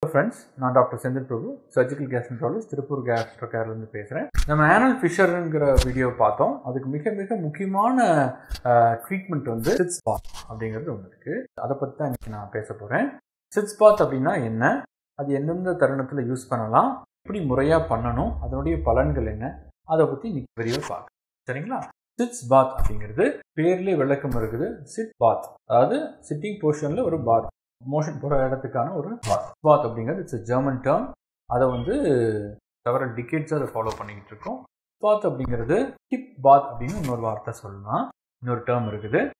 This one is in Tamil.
ஃப்ரெண்ட்ஸ் நான் doctor Senthil Prabhu surgical gastroenterologist Tiruppur gastro கேர்லேருந்து பேசுகிறேன் நம்ம ஆனல் ஃபிஷருங்கிற வீடியோ பார்த்தோம் அதுக்கு மிக மிக முக்கியமான ட்ரீட்மெண்ட் வந்து சிட்ஸ் பாத் அப்படிங்கிறது ஒன்று இருக்குது அதை பற்றி தான் இன்றைக்கி நான் பேச போகிறேன் சிட்ஸ் பாத் அப்படின்னா என்ன அது எந்தெந்த தருணத்தில் யூஸ் பண்ணலாம் எப்படி முறையாக பண்ணணும் அதனுடைய பலன்கள் என்ன அதை பற்றி இன்னைக்கு விரிவாக பார்க்கலாம் சரிங்களா சிட்ஸ் பாத் அப்படிங்கிறது பேர்லேயே விளக்கம் இருக்குது சிட் பாத் அதாவது சிட்டிங் போர்ஷனில் ஒரு பாத் மோஷன் போகிற இடத்துக்கான ஒரு பாத் பாத் அப்படிங்கிறது இட்ஸ் ஜெர்மன் டேர்ம் அதை வந்து தவிர டிக்கெட்ஸ் அதை ஃபாலோ பண்ணிக்கிட்டு இருக்கோம் பாத் அப்படிங்கிறது ஹிப் பாத் அப்படின்னு இன்னொரு வார்த்தை சொல்லலாம் இன்னொரு டேர்ம் இருக்குது